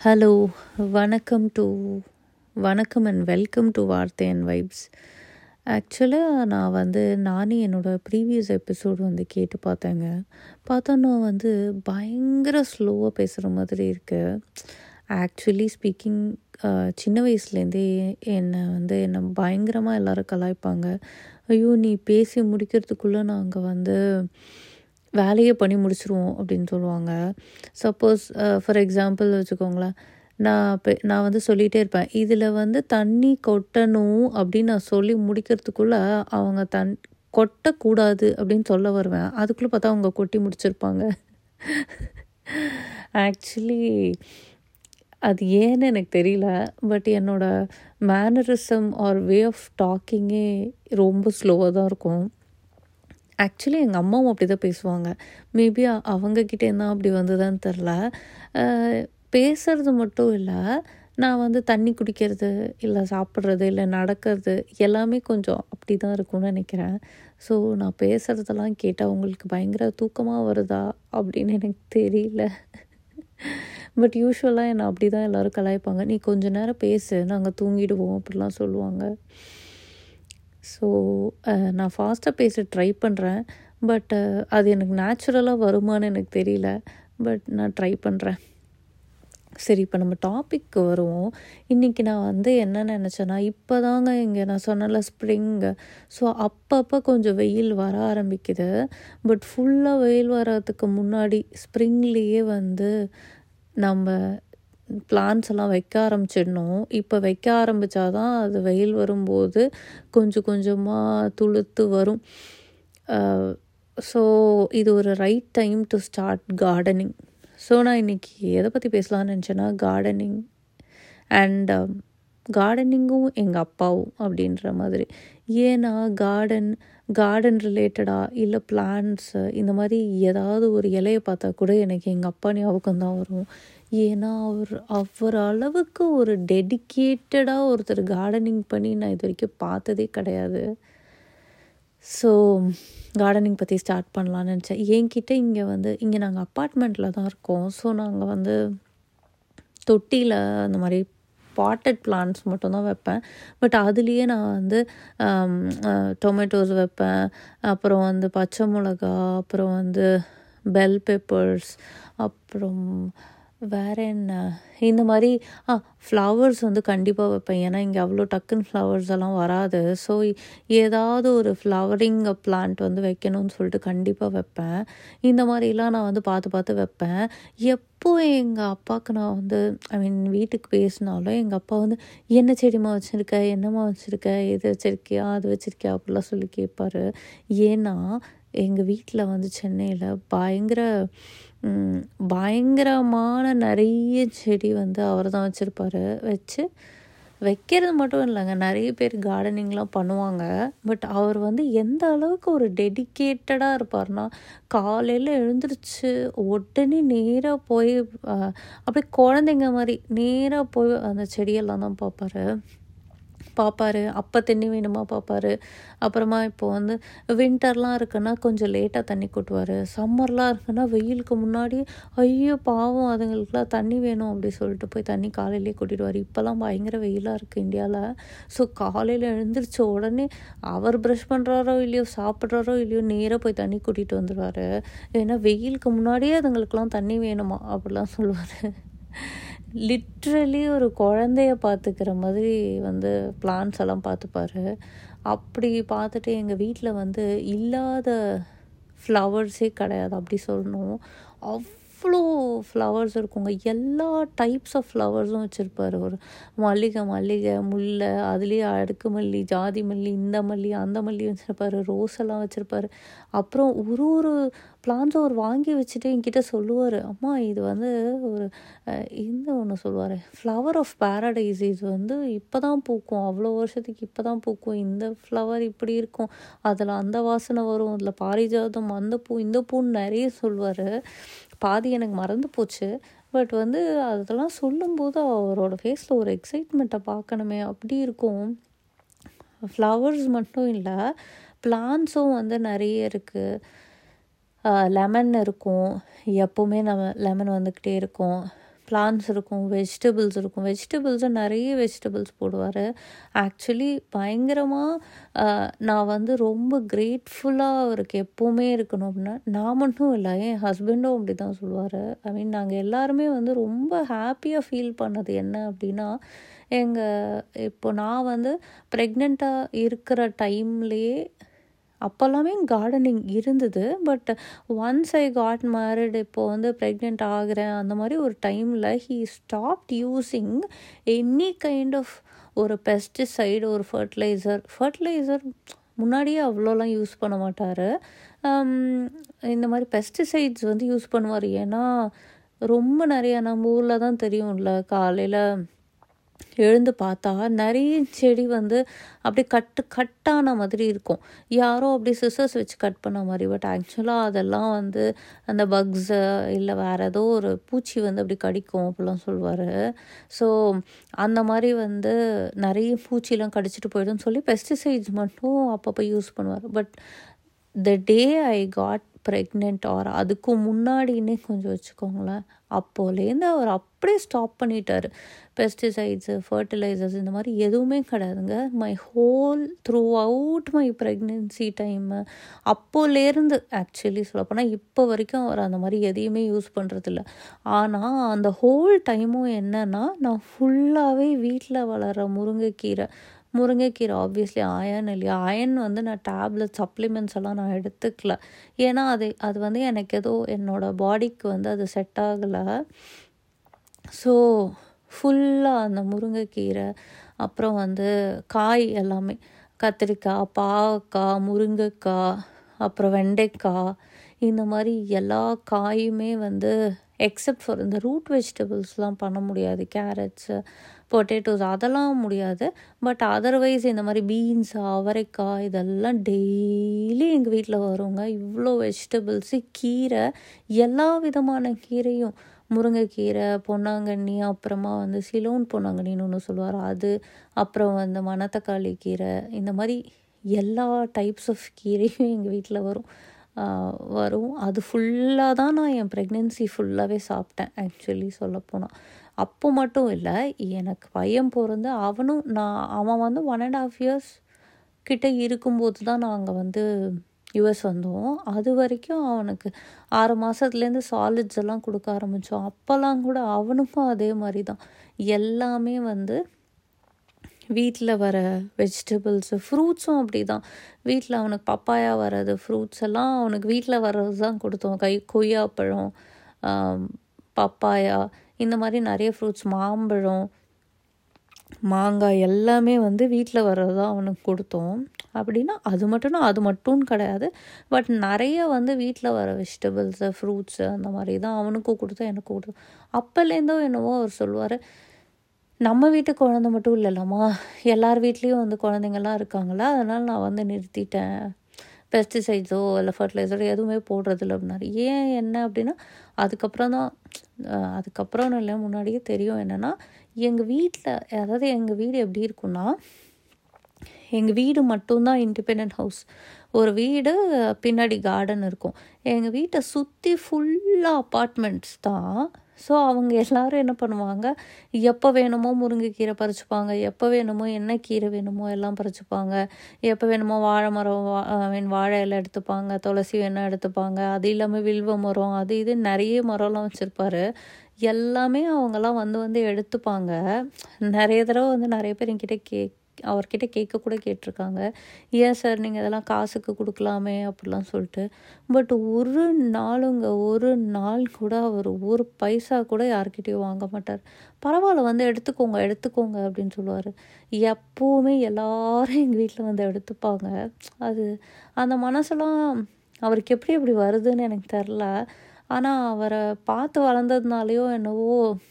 hello வணக்கம் to வணக்கம் and welcome to வார்த்தை அண்ட் வைப்ஸ் ஆக்சுவலாக நான் வந்து நானே என்னோடய ப்ரீவியஸ் எபிசோடு வந்து கேட்டு பார்த்தேங்க பார்த்தோன்னா வந்து பயங்கர ஸ்லோவாக பேசுகிற மாதிரி இருக்குது ஆக்சுவலி ஸ்பீக்கிங் சின்ன வயசுலேருந்தே என்னை வந்து என்னை பயங்கரமாக எல்லோரும் கலாய்ப்பாங்க ஐயோ நீ பேசி முடிக்கிறதுக்குள்ளே நாங்கள் வந்து வேலையை பண்ணி முடிச்சிருவோம் அப்படின்னு சொல்லுவாங்க சப்போஸ் ஃபார் எக்ஸாம்பிள் வச்சுக்கோங்களேன் நான் இப்போ நான் வந்து சொல்லிகிட்டே இருப்பேன் இதில் வந்து தண்ணி கொட்டணும் அப்படின்னு நான் சொல்லி முடிக்கிறதுக்குள்ளே அவங்க தன் கொட்டக்கூடாது அப்படின்னு சொல்ல வருவேன் அதுக்குள்ளே பார்த்தா அவங்க கொட்டி முடிச்சிருப்பாங்க ஆக்சுவலி அது ஏன்னு எனக்கு தெரியல பட் என்னோடய மேனரிசம் ஆர் வே ஆஃப் டாக்கிங்கே ரொம்ப ஸ்லோவாக தான் இருக்கும் ஆக்சுவலி எங்கள் அம்மாவும் அப்படி தான் பேசுவாங்க மேபி அவங்கக்கிட்டேருந்து அப்படி வந்ததான்னு தெரில பேசுறது மட்டும் இல்லை நான் வந்து தண்ணி குடிக்கிறது இல்லை சாப்பிட்றது இல்லை நடக்கிறது எல்லாமே கொஞ்சம் அப்படி தான் இருக்கும்னு நினைக்கிறேன் ஸோ நான் பேசுகிறதெல்லாம் கேட்டால் உங்களுக்கு பயங்கர தூக்கமாக வருதா அப்படின்னு எனக்கு தெரியல பட் யூஸ்வலாக என்னை அப்படி தான் எல்லோரும் கலாய்ப்பாங்க நீ கொஞ்ச நேரம் பேசு நாங்கள் தூங்கிடுவோம் அப்படிலாம் சொல்லுவாங்க ஸோ நான் ஃபாஸ்ட்டாக பேச ட்ரை பண்ணுறேன் பட் அது எனக்கு நேச்சுரலாக வருமானு எனக்கு தெரியல பட் நான் ட்ரை பண்ணுறேன் சரி இப்போ நம்ம டாபிக் வருவோம் இன்றைக்கி நான் வந்து என்ன நினச்சேன்னா இப்போ தாங்க இங்கே நான் சொன்னல ஸ்ப்ரிங்கு ஸோ அப்பப்போ கொஞ்சம் வெயில் வர ஆரம்பிக்குது பட் ஃபுல்லாக வெயில் வர்றதுக்கு முன்னாடி ஸ்ப்ரிங்லேயே வந்து நம்ம பிளான்ஸ் எல்லாம் வைக்க ஆரம்பிச்சிடணும் இப்போ வைக்க ஆரம்பித்தாதான் அது வெயில் வரும்போது கொஞ்சம் கொஞ்சமாக துளுத்து வரும் ஸோ இது ஒரு right time to start gardening so நான் இன்றைக்கி எதை பற்றி பேசலாம்னு நினச்சேன்னா கார்டனிங் அண்ட் கார்டனிங்கும் எங்கள் அப்பாவும் அப்படின்ற மாதிரி ஏன்னா கார்டன் கார்டன் ரிலேட்டடாக இல்லை பிளான்ட்ஸு இந்த மாதிரி ஏதாவது ஒரு இலையை பார்த்தா கூட எனக்கு எங்கள் அப்பா ஞாபகம் தான் வரும் ஏன்னா அவர் அவர் அளவுக்கு ஒரு டெடிக்கேட்டடாக ஒருத்தர் கார்டனிங் பண்ணி நான் இது வரைக்கும் பார்த்ததே கிடையாது ஸோ கார்டனிங் பற்றி ஸ்டார்ட் பண்ணலான்னு நினச்சேன் என்கிட்ட இங்கே வந்து இங்கே நாங்கள் அப்பார்ட்மெண்ட்டில் தான் இருக்கோம் ஸோ நாங்கள் வந்து தொட்டியில் அந்த மாதிரி பாட்டட் பிளான்ட்ஸ் மட்டும்தான் வைப்பேன் பட் அதுலேயே நான் வந்து டொமேட்டோஸ் வைப்பேன் அப்புறம் வந்து பச்சை மிளகா அப்புறம் வந்து பெல் பெப்பர்ஸ் அப்புறம் வேறு என்ன இந்த மாதிரி ஆ ஃப்ளவர்ஸ் வந்து கண்டிப்பாக வைப்பேன் ஏன்னா இங்கே அவ்வளோ டக்குன்னு ஃப்ளவர்ஸ் எல்லாம் வராது ஸோ ஏதாவது ஒரு ஃப்ளவரிங் பிளான்ட் வந்து வைக்கணும்னு சொல்லிட்டு கண்டிப்பாக வைப்பேன் இந்த மாதிரிலாம் நான் வந்து பார்த்து பார்த்து வைப்பேன் எப்போ எங்கள் அப்பாவுக்கு நான் வந்து ஐ மீன் வீட்டுக்கு பேசினாலும் எங்கள் அப்பா வந்து என்ன செடிமா வச்சுருக்க என்னம்மா வச்சுருக்க இது வச்சுருக்கியா அது வச்சுருக்கியா அப்படிலாம் சொல்லி கேட்பாரு ஏன்னா எங்கள் வீட்டில் வந்து சென்னையில் பயங்கர பயங்கரமான நிறைய செடி வந்து அவர் தான் வச்சுருப்பாரு வச்சு வைக்கிறது மட்டும் இல்லைங்க நிறைய பேர் கார்டனிங்லாம் பண்ணுவாங்க பட் அவர் வந்து எந்த அளவுக்கு ஒரு டெடிக்கேட்டடாக இருப்பார்னா காலையில் எழுந்திரிச்சு உடனே நேராக போய் அப்படியே குழந்தைங்க மாதிரி நேராக போய் அந்த செடியெல்லாம் தான் பார்ப்பாரு பார்ப்பாரு அப்போ தண்ணி வேணுமா பார்ப்பாரு அப்புறமா இப்போ வந்து வின்டர்லாம் இருக்குன்னா கொஞ்சம் லேட்டாக தண்ணி கொட்டுவார் சம்மர்லாம் இருக்குன்னா வெயிலுக்கு முன்னாடி ஐயோ பாவம் அதுங்களுக்குலாம் தண்ணி வேணும் அப்படி சொல்லிட்டு போய் தண்ணி காலையிலேயே கொட்டிடுவார் இப்போல்லாம் பயங்கர வெயிலாக இருக்குது இந்தியாவில் ஸோ காலையில் எழுந்திரிச்ச உடனே அவர் ப்ரஷ் பண்ணுறாரோ இல்லையோ சாப்பிட்றாரோ இல்லையோ நேராக போய் தண்ணி கூட்டிகிட்டு வந்துடுவார் ஏன்னா வெயிலுக்கு முன்னாடியே அதுங்களுக்குலாம் தண்ணி வேணுமா அப்படிலாம் சொல்லுவார் லிட்ரலி ஒரு குழந்தைய பார்த்துக்கிற மாதிரி வந்து பிளான்ஸ் எல்லாம் பார்த்துப்பாரு அப்படி பார்த்துட்டு எங்கள் வீட்டில் வந்து இல்லாத ஃப்ளவர்ஸே கிடையாது அப்படி சொல்லணும் அவ்வளோ ஃப்ளவர்ஸ் இருக்குங்க எல்லா டைப்ஸ் ஆஃப் ஃப்ளவர்ஸும் வச்சுருப்பாரு ஒரு மல்லிகை மல்லிகை முல்லை அதுலேயே அடுக்கு மல்லி ஜாதி மல்லி இந்த மல்லி அந்த மல்லி வச்சுருப்பாரு ரோஸ் எல்லாம் வச்சுருப்பாரு அப்புறம் ஒரு ஒரு பிளான்ஸை அவர் வாங்கி வச்சுட்டு என்கிட்ட சொல்லுவார் அம்மா இது வந்து ஒரு இந்த ஒன்று சொல்லுவார் ஃப்ளவர் ஆஃப் பேரடைஸ் இது வந்து இப்போ தான் பூக்கும் அவ்வளோ வருஷத்துக்கு இப்போ தான் பூக்கும் இந்த ஃப்ளவர் இப்படி இருக்கும் அதில் அந்த வாசனை வரும் அதில் பாரிஜாதம் அந்த பூ இந்த பூன்னு நிறைய சொல்லுவார் பாதி எனக்கு மறந்து போச்சு பட் வந்து அதெல்லாம் சொல்லும்போது அவரோட ஃபேஸில் ஒரு எக்ஸைட்மெண்ட்டை பார்க்கணுமே அப்படி இருக்கும் ஃப்ளவர்ஸ் மட்டும் இல்லை பிளான்ஸும் வந்து நிறைய இருக்குது லெமன் இருக்கும் எப்போவுமே நம்ம லெமன் வந்துக்கிட்டே இருக்கும் பிளான்ஸ் இருக்கும் வெஜிடபிள்ஸ் இருக்கும் வெஜிடபிள்ஸை நிறைய வெஜிடபிள்ஸ் போடுவார் ஆக்சுவலி பயங்கரமாக நான் வந்து ரொம்ப கிரேட்ஃபுல்லாக அவருக்கு எப்போவுமே இருக்கணும் அப்படின்னா நான் மட்டும் இல்லை என் ஹஸ்பண்டும் அப்படி தான் சொல்லுவார் ஐ மீன் நாங்கள் எல்லாருமே வந்து ரொம்ப ஹாப்பியாக ஃபீல் பண்ணது என்ன அப்படின்னா எங்கள் இப்போ நான் வந்து ப்ரெக்னெண்ட்டாக இருக்கிற டைம்லேயே அப்போல்லாமே கார்டனிங் இருந்தது but once I got married இப்போ வந்து ப்ரெக்னென்ட் ஆகிறேன் அந்த மாதிரி ஒரு டைமில் he stopped using any kind of ஒரு பெஸ்டிசைடு ஒரு ஃபர்டிலைசர் ஃபர்டிலைசர் முன்னாடியே அவ்வளோலாம் யூஸ் பண்ண மாட்டார் இந்த மாதிரி பெஸ்டிசைட்ஸ் வந்து யூஸ் பண்ணுவார் ஏன்னா ரொம்ப நிறைய நம்ம ஊரில் தான் தெரியும்ல காலையில் எழுந்து பார்த்தா நிறைய செடி வந்து அப்படியே கட்டு கட்டான மாதிரி இருக்கும் யாரோ அப்படி சிசர்ஸ் வச்சு கட் பண்ண மாதிரி பட் ஆக்சுவலாக அதெல்லாம் வந்து அந்த பக்ஸு இல்லை வேறு ஏதோ ஒரு பூச்சி வந்து அப்படி கடிக்கும் அப்படிலாம் சொல்லுவார் ஸோ அந்த மாதிரி வந்து நிறைய பூச்சிலாம் கடிச்சிட்டு போயிடும்னு சொல்லி பெஸ்டிசைட்ஸ் மட்டும் அப்பப்போ யூஸ் பண்ணுவார் but the day I got pregnant or அதுக்கு முன்னாடின்னே கொஞ்சம் வச்சுக்கோங்களேன் அப்போலேருந்து அவர் அப்படியே ஸ்டாப் பண்ணிட்டார் பெஸ்டிசைட்ஸு ஃபர்டிலைசர்ஸ் இந்த மாதிரி எதுவுமே கிடையாதுங்க my whole throughout my pregnancy time அப்போலேருந்து ஆக்சுவலி சொல்லப்போனால் இப்போ வரைக்கும் அவர் அந்த மாதிரி எதையுமே யூஸ் பண்ணுறதில்ல ஆனால் அந்த ஹோல் டைமும் என்னென்னா நான் ஃபுல்லாகவே வீட்டில் வளர்கிற முருங்கைக்கீரை முருங்கைக்கீரை ஆப்வியஸ்லி அயன் இல்லையா அயன் வந்து நான் டேப்லெட் சப்ளிமெண்ட்ஸ் எல்லாம் நான் எடுத்துக்கல ஏன்னா அது அது வந்து எனக்கு ஏதோ என்னோடய பாடிக்கு வந்து அது செட் ஆகலை ஸோ ஃபுல்லாக அந்த முருங்கைக்கீரை அப்புறம் வந்து காய் எல்லாமே கத்திரிக்காய் பாவக்காய் முருங்கைக்காய் அப்புறம் வெண்டைக்காய் இந்த மாதிரி எல்லா காயுமே வந்து எக்ஸப்ட் ஃபார் இந்த ரூட் வெஜிடபிள்ஸ்லாம் பண்ண முடியாது கேரட்ஸு பொட்டேட்டோஸ் அதெல்லாம் முடியாது பட் அதர்வைஸ் இந்த மாதிரி பீன்ஸ் அவரைக்காய் இதெல்லாம் டெய்லி எங்கள் வீட்டில் வருங்க இவ்வளோ வெஜிடபிள்ஸு கீரை எல்லா விதமான கீரையும் முருங்கைக்கீரை பொன்னாங்கண்ணி அப்புறமா வந்து சிலோன் பொன்னாங்கண்ணின்னு ஒன்று சொல்லுவார் அது அப்புறம் வந்து மணத்தக்காளி கீரை இந்த மாதிரி எல்லா டைப்ஸ் ஆஃப் கீரையும் எங்கள் வீட்டில் வரும் வரும் அது ஃபுல்லாக தான் நான் என் ப்ரெக்னென்சி ஃபுல்லாகவே சாப்பிட்டேன் ஆக்சுவலி சொல்லப்போனால் அப்போ மட்டும் இல்லை எனக்கு பையன் பிறந்து அவனும் நான் அவன் வந்து ஒன் அண்ட் ஆஃப் இயர்ஸ் கிட்ட இருக்கும்போது தான் நாங்கள் வந்து யுஎஸ் வந்தோம் அது வரைக்கும் அவனுக்கு ஆறு மாதத்துலேருந்து சாலிட்ஸ் எல்லாம் கொடுக்க ஆரம்பித்தோம் அப்போல்லாம் கூட அவனுக்கும் அதே மாதிரி தான் எல்லாமே வந்து வீட்டில் வர வெஜிடபிள்ஸு ஃப்ரூட்ஸும் அப்படி தான் வீட்டில் அவனுக்கு பப்பாயா வர்றது ஃப்ரூட்ஸ் எல்லாம் அவனுக்கு வீட்டில் வர்றது தான் கொடுத்தோம் கை கொய்யாப்பழம் பப்பாயா இந்த மாதிரி நிறைய ஃப்ரூட்ஸ் மாம்பழம் மாங்காய் எல்லாமே வந்து வீட்டில் வர்றது தான் அவனுக்கு கொடுத்தோம் அப்படின்னா அது மட்டும்னா அது மட்டும் கிடையாது பட் நிறைய வந்து வீட்டில் வர வெஜிடபிள்ஸு ஃப்ரூட்ஸு அந்த மாதிரி தான் அவனுக்கும் கொடுத்தோம் எனக்கும் கொடுத்தோம் அப்போலேருந்தோ என்னவோ அவர் சொல்லுவார் நம்ம வீட்டு குழந்த மட்டும் இல்லைல்லம்மா எல்லார் வீட்லேயும் வந்து குழந்தைங்கள்லாம் இருக்காங்களா அதனால் நான் வந்து நிறுத்திட்டேன் பெஸ்டிசைட்ஸோ இல்லை ஃபர்டிலைசரோ எதுவுமே போடுறதில்ல அப்படின்னாரு ஏன் என்ன அப்படின்னா அதுக்கப்புறம் தான் அதுக்கப்புறம் இல்லை முன்னாடியே தெரியும் என்னென்னா எங்கள் வீட்டில் அதாவது எங்கள் வீடு எப்படி இருக்குன்னா எங்கள் வீடு மட்டும்தான் இண்டிபெண்ட் ஹவுஸ் ஒரு வீடு பின்னாடி கார்டன் இருக்கும் எங்கள் வீட்டை சுற்றி ஃபுல்லாக அப்பார்ட்மெண்ட்ஸ் தான் ஸோ அவங்க எல்லோரும் என்ன பண்ணுவாங்க எப்போ வேணுமோ முருங்கைக்கீரை பறிச்சுப்பாங்க எப்போ வேணுமோ என்ன கீரை வேணுமோ எல்லாம் பறிச்சுப்பாங்க எப்போ வேணுமோ வாழை மரம் ஐ மீன் வாழை இலை எடுத்துப்பாங்க துளசி வேணால் எடுத்துப்பாங்க அது இல்லாமல் வில்வ மரம் அது இது நிறைய மரம்லாம் வச்சுருப்பாரு எல்லாமே அவங்கெல்லாம் வந்து வந்து எடுத்துப்பாங்க நிறைய தடவை வந்து நிறைய பேர் என்கிட்ட கே அவர்கிட்ட கேட்க கூட கேட்டிருக்காங்க ஏன் சார் நீங்கள் இதெல்லாம் காசுக்கு கொடுக்கலாமே அப்படிலாம் சொல்லிட்டு பட் ஒரு நாளுங்க ஒரு நாள் கூட அவர் ஒரு பைசா கூட யார்கிட்டயும் வாங்க மாட்டார் பரவாயில்ல வந்து எடுத்துக்கோங்க எடுத்துக்கோங்க அப்படின்னு சொல்லுவார் எப்போவுமே எல்லாரும் எங்கள் வீட்டில் வந்து எடுத்துப்பாங்க அது அந்த மனசெல்லாம் அவருக்கு எப்படி எப்படி வருதுன்னு எனக்கு தெரில ஆனால் அவரை பார்த்து வளர்ந்ததுனாலையோ என்னவோ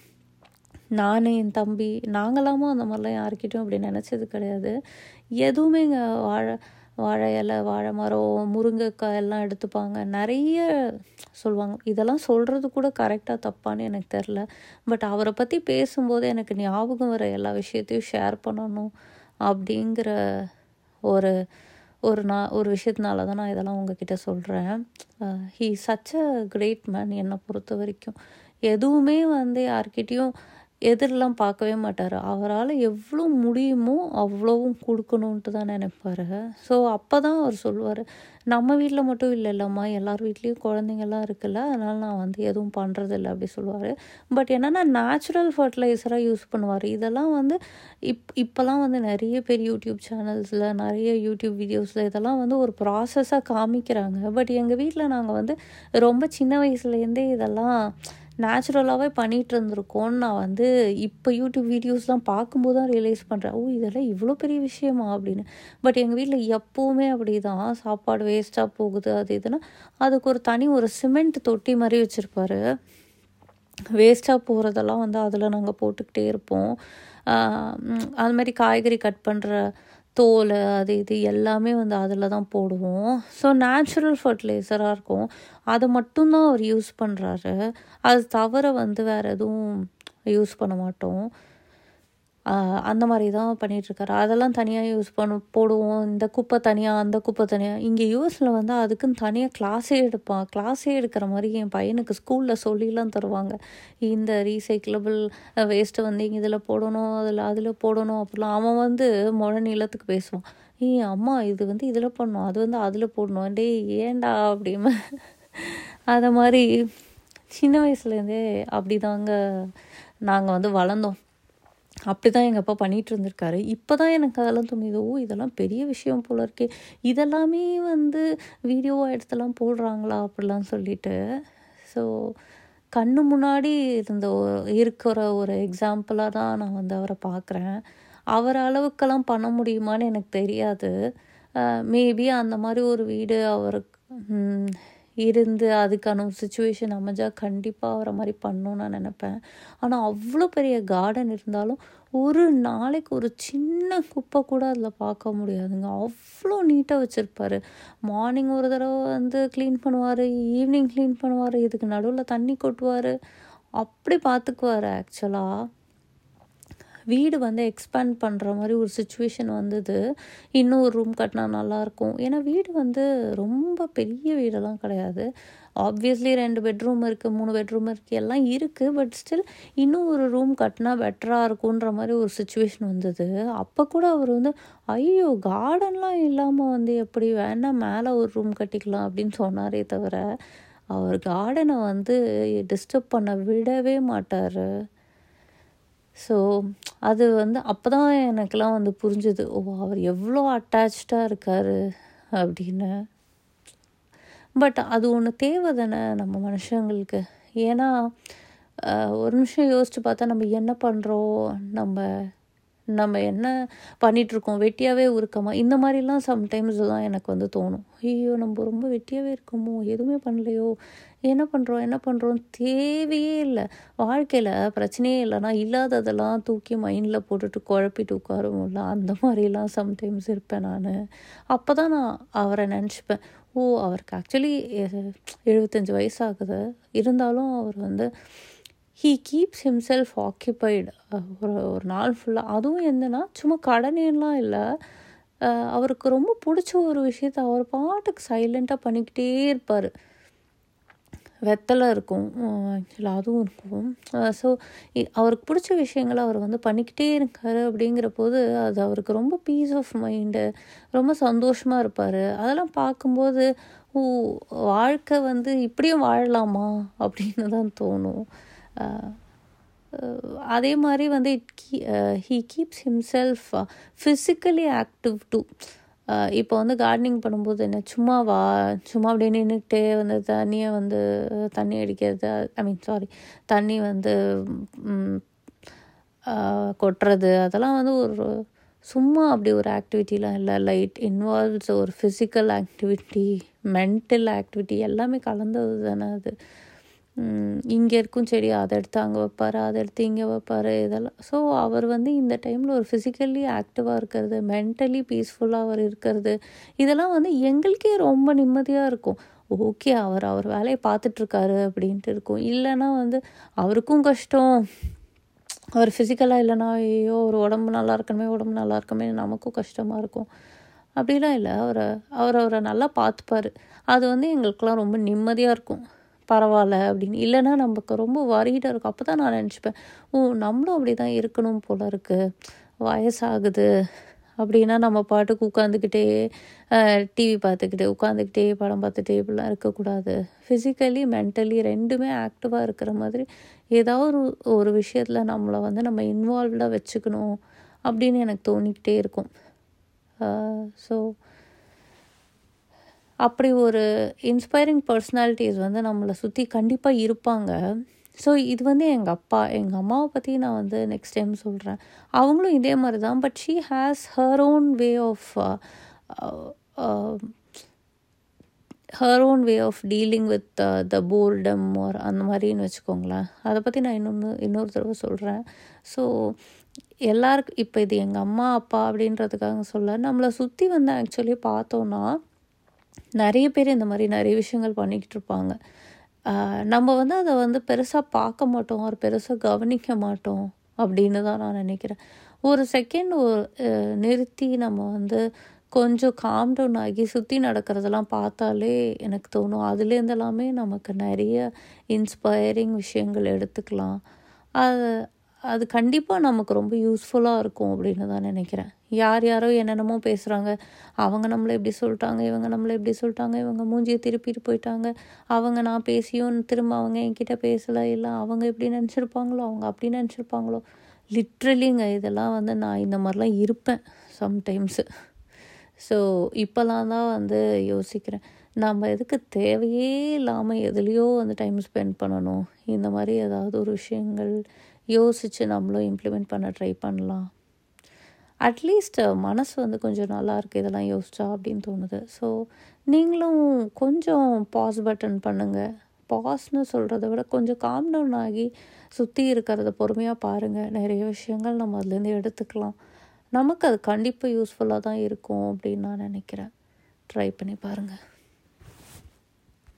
நான் என் தம்பி நாங்களாமோ அந்த மாதிரிலாம் யார்கிட்டையும் அப்படி நினச்சது கிடையாது எதுவுமே இங்கே வாழை வாழை இலை வாழை மரம் முருங்கைக்காய் எல்லாம் எடுத்துப்பாங்க நிறைய சொல்லுவாங்க இதெல்லாம் சொல்கிறது கூட கரெக்டாக தப்பான்னு எனக்கு தெரில பட் அவரை பற்றி பேசும்போது எனக்கு ஞாபகம் வர எல்லா விஷயத்தையும் ஷேர் பண்ணணும் அப்படிங்கிற ஒரு ஒரு நான் ஒரு விஷயத்தினால தான் நான் இதெல்லாம் உங்ககிட்ட சொல்கிறேன் he such a great man என்னை பொறுத்த வரைக்கும் எதுவுமே வந்து யார்கிட்டேயும் எதிரெலாம் பார்க்கவே மாட்டார் அவரால் எவ்வளோ முடியுமோ அவ்வளோவும் கொடுக்கணுன்ட்டு தான் நினைப்பாரு ஸோ அப்போ தான் அவர் சொல்லுவார் நம்ம வீட்டில் மட்டும் இல்லை இல்லைம்மா எல்லார் வீட்லேயும் குழந்தைங்கள்லாம் இருக்குல்ல அதனால் நான் வந்து எதுவும் பண்ணுறதில்ல அப்படி சொல்லுவார் பட் என்னென்னா நேச்சுரல் ஃபர்டிலைசராக யூஸ் பண்ணுவார் இதெல்லாம் வந்து இப் இப்போலாம் வந்து நிறைய பேர் யூடியூப் சேனல்ஸில் நிறைய யூடியூப் வீடியோஸில் இதெல்லாம் வந்து ஒரு ப்ராசஸாக காமிக்கிறாங்க பட் எங்கள் வீட்டில் நாங்கள் வந்து ரொம்ப சின்ன வயசுலேருந்தே இதெல்லாம் நேச்சுரலாகவே பண்ணிகிட்டு இருந்திருக்கோன்னு நான் வந்து இப்போ யூடியூப் வீடியோஸ்லாம் பார்க்கும்போது தான் ரியலைஸ் பண்ணுறேன் ஓ இதெல்லாம் இவ்வளோ பெரிய விஷயமா அப்படின்னு பட் எங்கள் வீட்டில் எப்போவுமே அப்படி தான் சாப்பாடு வேஸ்ட்டாக போகுது அது இதுன்னா அதுக்கு ஒரு தனி ஒரு சிமெண்ட் தொட்டி மாதிரி வச்சுருப்பாரு வேஸ்ட்டாக போகிறதெல்லாம் வந்து அதில் நாங்கள் போட்டுக்கிட்டே இருப்போம் அது மாதிரி காய்கறி கட் பண்ணுற தோல் அது இது எல்லாமே வந்து அதில் தான் போடுவோம் ஸோ நேச்சுரல் ஃபர்டிலைசராக இருக்கும் அதை மட்டும்தான் அவர் யூஸ் பண்ணுறாரு அது தவிர வந்து வேறு எதுவும் யூஸ் பண்ண மாட்டோம் அந்த மாதிரி தான் பண்ணிகிட்ருக்காரு அதெல்லாம் தனியாக யூஸ் பண்ண போடுவோம் இந்த குப்பை தனியாக அந்த குப்பை தனியாக இங்கே யூஎஸில் வந்து அதுக்குன்னு தனியாக கிளாஸே எடுப்பான் கிளாஸே எடுக்கிற மாதிரி என் பையனுக்கு ஸ்கூலில் சொல்லிலாம் தருவாங்க இந்த ரீசைக்கிளபிள் வேஸ்ட்டை வந்து இங்கே இதில் போடணும் அதில் அதில் போடணும் அப்படிலாம் அவன் வந்து முழ நீளத்துக்கு பேசுவான் ஏய் அம்மா இது வந்து இதில் பண்ணணும் அது வந்து அதில் போடணும் டே ஏண்டா அப்படிமா அதை மாதிரி சின்ன வயசுலேருந்தே அப்படி தாங்க நாங்கள் வந்து வளர்ந்தோம் அப்படி தான் எங்கள் அப்பா பண்ணிகிட்டு இருந்திருக்காரு இப்போ தான் எனக்கு அதெல்லாம் தோணுது ஓ இதெல்லாம் பெரிய விஷயம் போல இருக்கே இதெல்லாமே வந்து வீடியோவாக எடுத்துலாம் போடுறாங்களா அப்படிலாம் சொல்லிட்டு ஸோ கண்ணு முன்னாடி இருந்த இருக்கிற ஒரு எக்ஸாம்பிளாக தான் நான் வந்து அவரை பார்க்குறேன் அவர் அளவுக்கெல்லாம் பண்ண முடியுமான்னு எனக்கு தெரியாது மேபி அந்த மாதிரி ஒரு வீடு அவருக்கு இருந்து அதுக்கான ஒரு சுச்சுவேஷன் அமைஞ்சால் கண்டிப்பாக அவரை மாதிரி பண்ணணும்னு நான் நினப்பேன் ஆனால் அவ்வளோ பெரிய கார்டன் இருந்தாலும் ஒரு நாளைக்கு ஒரு சின்ன குப்பை கூட அதில் பார்க்க முடியாதுங்க அவ்வளோ நீட்டாக வச்சுருப்பாரு மார்னிங் ஒரு தடவை வந்து க்ளீன் பண்ணுவார் ஈவினிங் க்ளீன் பண்ணுவார் இதுக்கு நடுவில் தண்ணி கொட்டுவார் அப்படி பார்த்துக்குவார் ஆக்சுவலாக வீடு வந்து எக்ஸ்பேண்ட் பண்ணுற மாதிரி ஒரு சுச்சுவேஷன் வந்தது இன்னும் ஒரு ரூம் கட்டினா நல்லாயிருக்கும் ஏன்னா வீடு வந்து ரொம்ப பெரிய வீடெல்லாம் கிடையாது ஆப்வியஸ்லி ரெண்டு பெட்ரூம் இருக்குது மூணு பெட்ரூம் இருக்குது எல்லாம் இருக்குது பட் ஸ்டில் இன்னும் ஒரு ரூம் கட்டினா பெட்டராக இருக்குன்ற மாதிரி ஒரு சுச்சுவேஷன் வந்தது அப்போ கூட அவர் வந்து ஐயோ கார்டன்லாம் இல்லாமல் வந்து எப்படி வேணால் மேலே ஒரு ரூம் கட்டிக்கலாம் அப்படின்னு சொன்னாரே தவிர அவர் கார்டனை வந்து டிஸ்டர்ப் பண்ண விடவே மாட்டார் ஸோ அது வந்து அப்போ தான் எனக்கெல்லாம் வந்து புரிஞ்சுது ஓ அவர் எவ்வளோ அட்டாச்சாக இருக்கார் அப்படின்னு பட் அது ஒன்று தேவை தானே நம்ம மனுஷங்களுக்கு ஏன்னா ஒரு நிமிஷம் யோசிச்சு பார்த்தா நம்ம என்ன பண்ணுறோம் நம்ம நம்ம என்ன பண்ணிகிட்ருக்கோம் வெட்டியாகவே இருக்கோமா இந்த மாதிரிலாம் சம்டைம்ஸ் தான் எனக்கு வந்து தோணும் ஐயோ நம்ம ரொம்ப வெட்டியாகவே இருக்கோமோ எதுவுமே பண்ணலையோ என்ன பண்ணுறோம் என்ன பண்ணுறோம் தேவையே இல்லை வாழ்க்கையில் பிரச்சனையே இல்லைனா இல்லாததெல்லாம் தூக்கி மைண்டில் போட்டுட்டு குழப்பிட்டு உட்காருவோம்ல அந்த மாதிரிலாம் சம்டைம்ஸ் இருப்பேன் நான் அப்போ தான் நான் அவரை நினச்சிப்பேன் ஓ அவருக்கு ஆக்சுவலி எழுபத்தஞ்சி வயசாகுது இருந்தாலும் அவர் வந்து ஹீ கீப்ஸ் ஹிம்செல்ஃப் ஆக்கியபைடு ஒரு ஒரு நாள் ஃபுல்லாக அதுவும் என்னென்னா சும்மா கடனேலாம் இல்லை அவருக்கு ரொம்ப பிடிச்ச ஒரு விஷயத்த அவர் பாட்டுக்கு சைலண்ட்டாக பண்ணிக்கிட்டே இருப்பார் வெத்தலை இருக்கும் ஆக்சுவலாக அதுவும் இருக்கும் ஸோ அவருக்கு பிடிச்ச விஷயங்களை அவர் வந்து பண்ணிக்கிட்டே இருக்காரு அப்படிங்கிற போது அது அவருக்கு ரொம்ப பீஸ் ஆஃப் மைண்டு ரொம்ப சந்தோஷமாக இருப்பார் அதெல்லாம் பார்க்கும்போது ஓ வாழ்க்கை வந்து இப்படியும் வாழலாமா அப்படின்னு தான் தோணும் அதே மாதிரி வந்து இட் கீ he keeps himself physically active to இப்போ வந்து கார்டனிங் பண்ணும்போது என்ன சும்மா வா சும்மா அப்படியே நின்றுக்கிட்டே வந்து தண்ணியை வந்து தண்ணி அடிக்கிறது ஐ மீன் சாரி தண்ணி வந்து கொட்டுறது அதெல்லாம் வந்து ஒரு சும்மா அப்படி ஒரு ஆக்டிவிட்டிலாம் இல்லை லைட் இன்வால்வ்ஸ் ஒரு ஃபிசிக்கல் ஆக்டிவிட்டி மென்டல் ஆக்டிவிட்டி எல்லாமே கலந்தது தானே அது இங்கே இருக்கும் செடி அதை எடுத்து அங்கே வைப்பார் அதை எடுத்து இங்கே வைப்பார் இதெல்லாம் ஸோ அவர் வந்து இந்த டைமில் ஒரு ஃபிசிக்கலி ஆக்டிவாக இருக்கிறது மென்டலி பீஸ்ஃபுல்லாக அவர் இருக்கிறது இதெல்லாம் வந்து எங்களுக்கே ரொம்ப நிம்மதியாக இருக்கும் ஓகே அவர் அவர் வேலையை பார்த்துட்ருக்காரு அப்படின்ட்டு இருக்கும் இல்லைன்னா வந்து அவருக்கும் கஷ்டம் அவர் ஃபிசிக்கலாக இல்லைனா ஐயோ ஒரு உடம்பு நல்லா இருக்கணுமே உடம்பு நல்லா இருக்கமே நமக்கும் கஷ்டமாக இருக்கும் அப்படிலாம் இல்லை அவரை அவர் அவரை நல்லா பார்த்துப்பார் அது வந்து எங்களுக்கெல்லாம் ரொம்ப நிம்மதியாக இருக்கும் பரவாயில்ல அப்படின்னு இல்லைன்னா நமக்கு ரொம்ப வரீடாக இருக்கும் அப்போ தான் நான் நினச்சிப்பேன் ஓ நம்மளும் அப்படி தான் இருக்கணும் போல இருக்குது வயசாகுது அப்படின்னா நம்ம பாட்டுக்கு உட்காந்துக்கிட்டே டிவி பார்த்துக்கிட்டே உட்காந்துக்கிட்டே படம் பார்த்துட்டே இப்படிலாம் இருக்கக்கூடாது ஃபிசிக்கலி மென்டலி ரெண்டுமே ஆக்டிவாக இருக்கிற மாதிரி ஏதாவது ஒரு ஒரு விஷயத்தில் நம்மளை வந்து நம்ம இன்வால்வ்டாக வச்சுக்கணும் அப்படின்னு எனக்கு தோணிக்கிட்டே இருக்கும் ஸோ அப்படி ஒரு இன்ஸ்பைரிங் பர்சனாலிட்டிஸ் வந்து நம்மளை சுற்றி கண்டிப்பாக இருப்பாங்க ஸோ இது வந்து எங்கள் அப்பா எங்கள் அம்மாவை பற்றி நான் வந்து நெக்ஸ்ட் டைம் சொல்கிறேன் அவங்களும் இதே மாதிரி தான் but she has her own way of her own way of dealing with the boredom or அந்த மாதிரின்னு வச்சுக்கோங்களேன் அதை பற்றி நான் இன்னொன்று இன்னொரு தடவை சொல்கிறேன் ஸோ எல்லாருக்கும் இப்போ இது எங்கள் அம்மா அப்பா அப்படின்றதுக்காக சொல்ல நம்மளை சுற்றி வந்து ஆக்சுவலி பார்த்தோன்னா நிறைய பேர் இந்த மாதிரி நிறைய விஷயங்கள் பண்ணிக்கிட்டு இருப்பாங்க நம்ம வந்து அதை வந்து பெருசாக பார்க்க மாட்டோம் ஒரு பெருசாக கவனிக்க மாட்டோம் அப்படின்னு தான் நான் நினைக்கிறேன் ஒரு செகண்ட் ஒரு நிறுத்தி நம்ம வந்து கொஞ்சம் காம் டவுன் ஆகி சுற்றி நடக்கிறதெல்லாம் பார்த்தாலே எனக்கு தோணும் அதுலேருந்து எல்லாமே நமக்கு நிறைய இன்ஸ்பைரிங் விஷயங்கள் எடுத்துக்கலாம் அது அது கண்டிப்பாக நமக்கு ரொம்ப யூஸ்ஃபுல்லாக இருக்கும் அப்படின்னு தான் நினைக்கிறேன் யார் யாரோ என்னென்னமோ பேசுகிறாங்க அவங்க நம்மளை எப்படி சொல்லிட்டாங்க இவங்க நம்மளை எப்படி சொல்லிட்டாங்க இவங்க மூஞ்சியை திருப்பிட்டு போயிட்டாங்க அவங்க நான் பேசியும் திரும்ப அவங்க என்கிட்ட பேசலை இல்லை அவங்க எப்படி நினச்சிருப்பாங்களோ அவங்க அப்படி நினச்சிருப்பாங்களோ லிட்ரலிங்க இதெல்லாம் வந்து நான் இந்த மாதிரிலாம் இருப்பேன் சம்டைம்ஸு ஸோ இப்போலாம் தான் வந்து யோசிக்கிறேன் நம்ம எதுக்கு தேவையே இல்லாமல் எதுலேயோ வந்து டைம் ஸ்பெண்ட் பண்ணணும் இந்த மாதிரி ஏதாவது ஒரு விஷயங்கள் யோசித்து நம்மளும் இம்ப்ளிமெண்ட் பண்ண ட்ரை பண்ணலாம் அட்லீஸ்ட் மனசு வந்து கொஞ்சம் நல்லா இருக்குது இதெல்லாம் யோசிச்சா அப்படின்னு தோணுது ஸோ நீங்களும் கொஞ்சம் பாஸ் பட்டன் பண்ணுங்கள் பாஸ்னு சொல்கிறத விட கொஞ்சம் காம் டவுன் ஆகி சுற்றி இருக்கிறத பொறுமையாக பாருங்கள் நிறைய விஷயங்கள் நம்ம அதுலேருந்து எடுத்துக்கலாம் நமக்கு அது கண்டிப்பாக யூஸ்ஃபுல்லாக தான் இருக்கும் அப்படின்னு நான் நினைக்கிறேன் ட்ரை பண்ணி பாருங்கள்